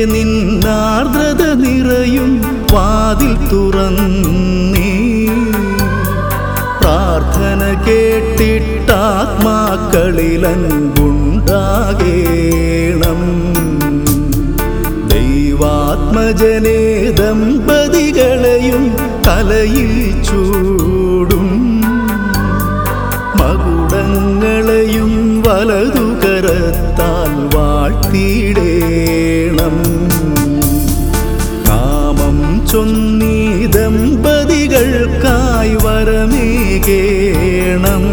നിന്നാർദ്രത നിറയും വാതിൽ തുറന്നേ പ്രാർത്ഥന കേട്ടിട്ടാത്മാക്കളിലൻപുണ്ടാകേണം ദൈവാത്മജനെ ദമ്പതികളെയും തലയിൽ ചൂടും മകുടങ്ങളെയും വലതുകരത്താൽ വാഴ്ത്തിയിടേണം നാമം ചൊന്നീ ദമ്പതികൾക്കായി വരമേകേണം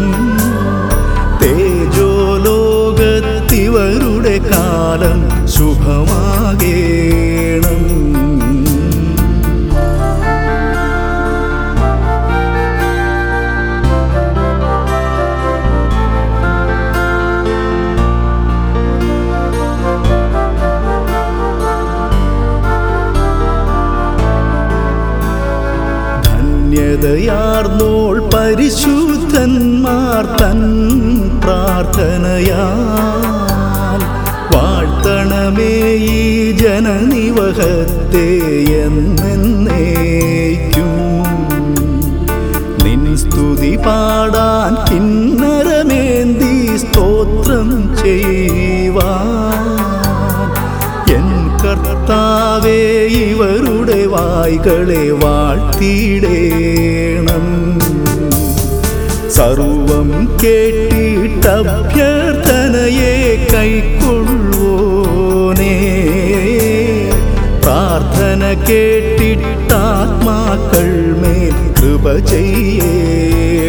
തേജോലോകത്തിവരുടെ കാലം ശുഭമാകേണം ധന്യതയാർന്നോൾ പരിശുദ്ധന്മാർ തൻ പ്രാർത്ഥനയാൽ വാഴ്ത്തണമേ ഈ ജനനിവഹത്തെ എന്നേക്കും നിൻ സ്തുതി പാടാൻ കിന്നരമേന്തി സ്തോത്രം ചെയ്യുവാൻ എൻ കർത്താവേ ഇവരുടെ വായ്കളെ വാഴ്ത്തിയിടേണം സർവം കേട്ടിട്ടഭ്യർത്ഥനയെ കൈക്കൊള്ളുവോനേ പ്രാർത്ഥന കേട്ടിട്ടാത്മാക്കൾ മേൽ കൃപ ചെയ്യേ